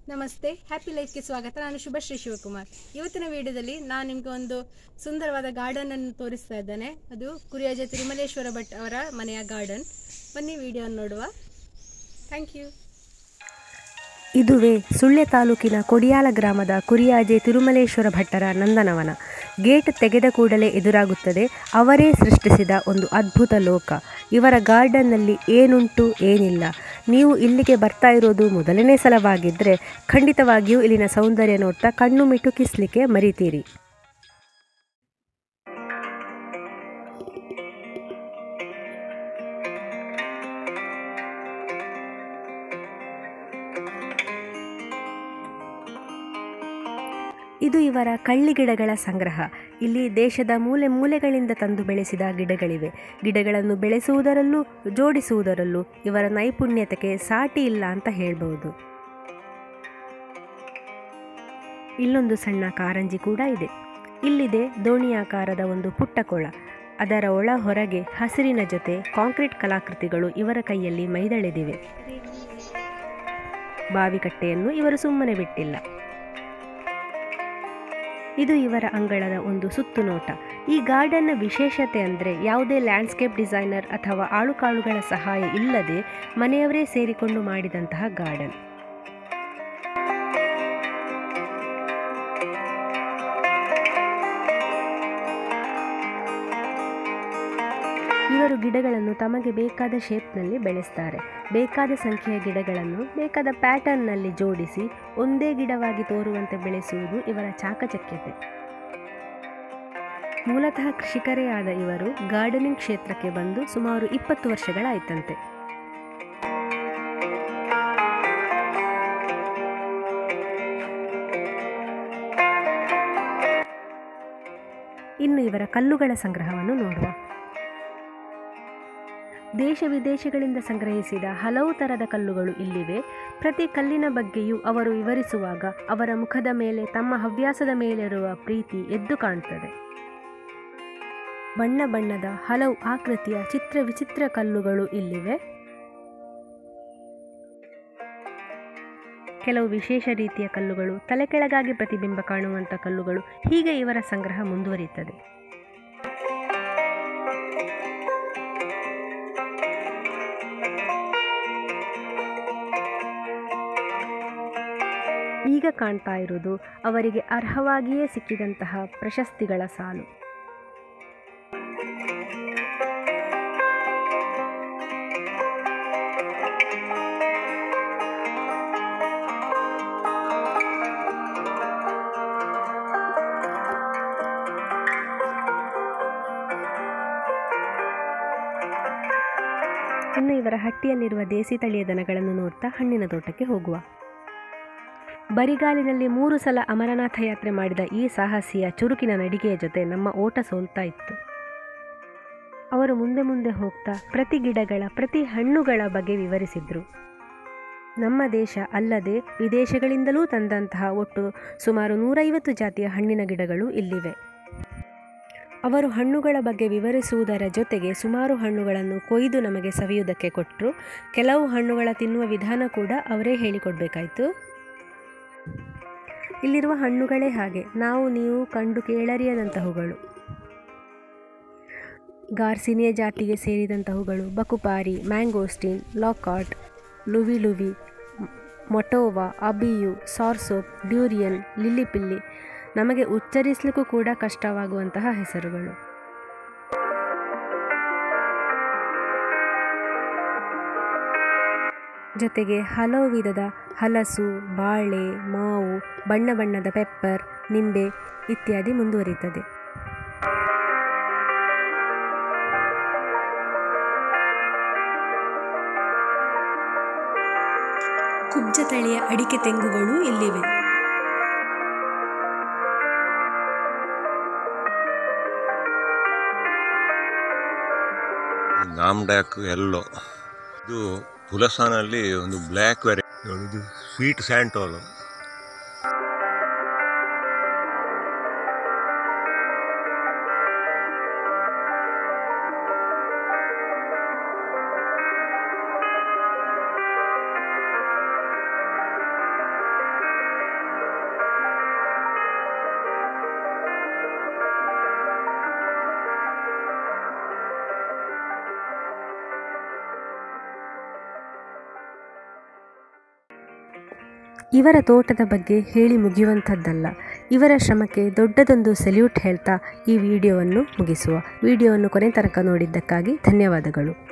ನಮಸ್ತೆ ಹ್ಯಾಪಿ ಲೈಫ್ಗೆ ಸ್ವಾಗತ ನಾನು ಶುಭಶ್ರೀ ಶಿವಕುಮಾರ್ ಇವತ್ತಿನ ವಿಡಿಯೋದಲ್ಲಿ ನಾನು ನಿಮಗೆ ಒಂದು ಸುಂದರವಾದ ಗಾರ್ಡನ್ ಅನ್ನು ತೋರಿಸ್ತಾ ಇದ್ದೇನೆ ಅದು ಕುರಿಯಾಜ ತಿರುಮಲೇಶ್ವರ ಭಟ್ ಅವರ ಮನೆಯ ಗಾರ್ಡನ್ ಬನ್ನಿ ವಿಡಿಯೋ ನೋಡುವ ಥ್ಯಾಂಕ್ ಯು ಇದುವೇ ಸುಳ್ಯ ತಾಲೂಕಿನ ಕೊಡಿಯಾಲ ಗ್ರಾಮದ ಕುರಿಯಾಜೆ ತಿರುಮಲೇಶ್ವರ ಭಟ್ಟರ ನಂದನವನ ಗೇಟ್ ತೆಗೆದ ಕೂಡಲೇ ಎದುರಾಗುತ್ತದೆ ಅವರೇ ಸೃಷ್ಟಿಸಿದ ಒಂದು ಅದ್ಭುತ ಲೋಕ ಇವರ ಗಾರ್ಡನ್ನಲ್ಲಿ ಏನುಂಟು ಏನಿಲ್ಲ ನೀವು ಇಲ್ಲಿಗೆ ಬರ್ತಾ ಇರೋದು ಮೊದಲನೇ ಸಲವಾಗಿದ್ದರೆ ಖಂಡಿತವಾಗಿಯೂ ಇಲ್ಲಿನ ಸೌಂದರ್ಯ ನೋಡ್ತಾ ಕಣ್ಣು ಮಿಟುಕಿಸ್ಲಿಕ್ಕೆ ಮರಿತೀರಿ ಇದು ಇವರ ಕಳ್ಳಿ ಗಿಡಗಳ ಸಂಗ್ರಹ ಇಲ್ಲಿ ದೇಶದ ಮೂಲೆ ಮೂಲೆಗಳಿಂದ ತಂದು ಬೆಳೆಸಿದ ಗಿಡಗಳಿವೆ ಗಿಡಗಳನ್ನು ಬೆಳೆಸುವುದರಲ್ಲೂ ಜೋಡಿಸುವುದರಲ್ಲೂ ಇವರ ನೈಪುಣ್ಯತೆಗೆ ಸಾಟಿ ಇಲ್ಲ ಅಂತ ಹೇಳ್ಬೋದು ಇಲ್ಲೊಂದು ಸಣ್ಣ ಕಾರಂಜಿ ಕೂಡ ಇದೆ ಇಲ್ಲಿದೆ ದೋಣಿಯಾಕಾರದ ಒಂದು ಪುಟ್ಟ ಕೊಳ ಅದರ ಒಳ ಹೊರಗೆ ಹಸಿರಿನ ಜೊತೆ ಕಾಂಕ್ರೀಟ್ ಕಲಾಕೃತಿಗಳು ಇವರ ಕೈಯಲ್ಲಿ ಮೈದಳೆದಿವೆ ಬಾವಿಕಟ್ಟೆಯನ್ನು ಇವರು ಸುಮ್ಮನೆ ಬಿಟ್ಟಿಲ್ಲ ಇದು ಇವರ ಅಂಗಳದ ಒಂದು ಸುತ್ತು ನೋಟ ಈ ಗಾರ್ಡನ್ನ ವಿಶೇಷತೆ ಅಂದರೆ ಯಾವುದೇ ಲ್ಯಾಂಡ್ಸ್ಕೇಪ್ ಡಿಸೈನರ್ ಅಥವಾ ಆಳುಕಾಳುಗಳ ಸಹಾಯ ಇಲ್ಲದೆ ಮನೆಯವರೇ ಸೇರಿಕೊಂಡು ಮಾಡಿದಂತಹ ಗಾರ್ಡನ್ ಇವರು ಗಿಡಗಳನ್ನು ತಮಗೆ ಬೇಕಾದ ಶೇಪ್ನಲ್ಲಿ ಬೆಳೆಸ್ತಾರೆ ಬೇಕಾದ ಸಂಖ್ಯೆಯ ಗಿಡಗಳನ್ನು ಬೇಕಾದ ಪ್ಯಾಟರ್ನ್ನಲ್ಲಿ ಜೋಡಿಸಿ ಒಂದೇ ಗಿಡವಾಗಿ ತೋರುವಂತೆ ಬೆಳೆಸುವುದು ಇವರ ಚಾಕಚಕ್ಯತೆ ಮೂಲತಃ ಕೃಷಿಕರೇ ಆದ ಇವರು ಗಾರ್ಡನಿಂಗ್ ಕ್ಷೇತ್ರಕ್ಕೆ ಬಂದು ಸುಮಾರು ಇಪ್ಪತ್ತು ವರ್ಷಗಳಾಯ್ತಂತೆ ಇನ್ನು ಇವರ ಕಲ್ಲುಗಳ ಸಂಗ್ರಹವನ್ನು ನೋಡುವ ದೇಶ ವಿದೇಶಗಳಿಂದ ಸಂಗ್ರಹಿಸಿದ ಹಲವು ಥರದ ಕಲ್ಲುಗಳು ಇಲ್ಲಿವೆ ಪ್ರತಿ ಕಲ್ಲಿನ ಬಗ್ಗೆಯೂ ಅವರು ವಿವರಿಸುವಾಗ ಅವರ ಮುಖದ ಮೇಲೆ ತಮ್ಮ ಹವ್ಯಾಸದ ಮೇಲಿರುವ ಪ್ರೀತಿ ಎದ್ದು ಕಾಣುತ್ತದೆ ಬಣ್ಣ ಬಣ್ಣದ ಹಲವು ಆಕೃತಿಯ ಚಿತ್ರ ವಿಚಿತ್ರ ಕಲ್ಲುಗಳು ಇಲ್ಲಿವೆ ಕೆಲವು ವಿಶೇಷ ರೀತಿಯ ಕಲ್ಲುಗಳು ತಲೆ ಕೆಳಗಾಗಿ ಪ್ರತಿಬಿಂಬ ಕಾಣುವಂಥ ಕಲ್ಲುಗಳು ಹೀಗೆ ಇವರ ಸಂಗ್ರಹ ಮುಂದುವರಿಯುತ್ತದೆ ಈಗ ಕಾಣ್ತಾ ಇರುವುದು ಅವರಿಗೆ ಅರ್ಹವಾಗಿಯೇ ಸಿಕ್ಕಿದಂತಹ ಪ್ರಶಸ್ತಿಗಳ ಸಾಲು ಇನ್ನು ಇವರ ಹಟ್ಟಿಯಲ್ಲಿರುವ ದೇಸಿ ತಳಿಯ ದನಗಳನ್ನು ನೋಡ್ತಾ ಹಣ್ಣಿನ ತೋಟಕ್ಕೆ ಹೋಗುವ ಬರಿಗಾಲಿನಲ್ಲಿ ಮೂರು ಸಲ ಅಮರನಾಥ ಯಾತ್ರೆ ಮಾಡಿದ ಈ ಸಾಹಸಿಯ ಚುರುಕಿನ ನಡಿಗೆಯ ಜೊತೆ ನಮ್ಮ ಓಟ ಸೋಲ್ತಾ ಇತ್ತು ಅವರು ಮುಂದೆ ಮುಂದೆ ಹೋಗ್ತಾ ಪ್ರತಿ ಗಿಡಗಳ ಪ್ರತಿ ಹಣ್ಣುಗಳ ಬಗ್ಗೆ ವಿವರಿಸಿದ್ರು ನಮ್ಮ ದೇಶ ಅಲ್ಲದೆ ವಿದೇಶಗಳಿಂದಲೂ ತಂದಂತಹ ಒಟ್ಟು ಸುಮಾರು ನೂರೈವತ್ತು ಜಾತಿಯ ಹಣ್ಣಿನ ಗಿಡಗಳು ಇಲ್ಲಿವೆ ಅವರು ಹಣ್ಣುಗಳ ಬಗ್ಗೆ ವಿವರಿಸುವುದರ ಜೊತೆಗೆ ಸುಮಾರು ಹಣ್ಣುಗಳನ್ನು ಕೊಯ್ದು ನಮಗೆ ಸವಿಯುವುದಕ್ಕೆ ಕೊಟ್ಟರು ಕೆಲವು ಹಣ್ಣುಗಳ ತಿನ್ನುವ ವಿಧಾನ ಕೂಡ ಅವರೇ ಹೇಳಿಕೊಡ್ಬೇಕಾಯಿತು ಇಲ್ಲಿರುವ ಹಣ್ಣುಗಳೇ ಹಾಗೆ ನಾವು ನೀವು ಕಂಡು ಕೇಳರಿಯದಂತಹವುಗಳು ಗಾರ್ಸಿನಿಯ ಜಾತಿಗೆ ಸೇರಿದಂತಹವುಗಳು ಬಕುಪಾರಿ ಮ್ಯಾಂಗೋಸ್ಟೀನ್ ಲಾಕಾಟ್ ಲುವಿ ಲುವಿ ಮೊಟೋವಾ ಅಬಿಯು ಸಾರ್ಸೋಪ್ ಡ್ಯೂರಿಯನ್ ಲಿಲ್ಲಿಪಿಲ್ಲಿ ನಮಗೆ ಉಚ್ಚರಿಸಲಿಕ್ಕೂ ಕೂಡ ಕಷ್ಟವಾಗುವಂತಹ ಹೆಸರುಗಳು ಜೊತೆಗೆ ಹಲವು ವಿಧದ ಹಲಸು ಬಾಳೆ ಮಾವು ಬಣ್ಣ ಬಣ್ಣದ ಪೆಪ್ಪರ್ ನಿಂಬೆ ಇತ್ಯಾದಿ ಮುಂದುವರಿಯುತ್ತದೆ ಕುಬ್ಜ ತಳಿಯ ಅಡಿಕೆ ತೆಂಗುಗಳು ಇಲ್ಲಿವೆ ನಾಮ್ಡ್ಯಾಕ್ ಎಲ್ಲೋ ಇದು ಪುಲಸಾನಲ್ಲಿ ಒಂದು ಬ್ಲ್ಯಾಕ್ ವೆರೈ ಇದು ಸ್ವೀಟ್ ಸ್ಯಾಂಟೋಲ್ ಇವರ ತೋಟದ ಬಗ್ಗೆ ಹೇಳಿ ಮುಗಿಯುವಂಥದ್ದಲ್ಲ ಇವರ ಶ್ರಮಕ್ಕೆ ದೊಡ್ಡದೊಂದು ಸೆಲ್ಯೂಟ್ ಹೇಳ್ತಾ ಈ ವಿಡಿಯೋವನ್ನು ಮುಗಿಸುವ ವಿಡಿಯೋವನ್ನು ಕೊನೆ ತನಕ ನೋಡಿದ್ದಕ್ಕಾಗಿ ಧನ್ಯವಾದಗಳು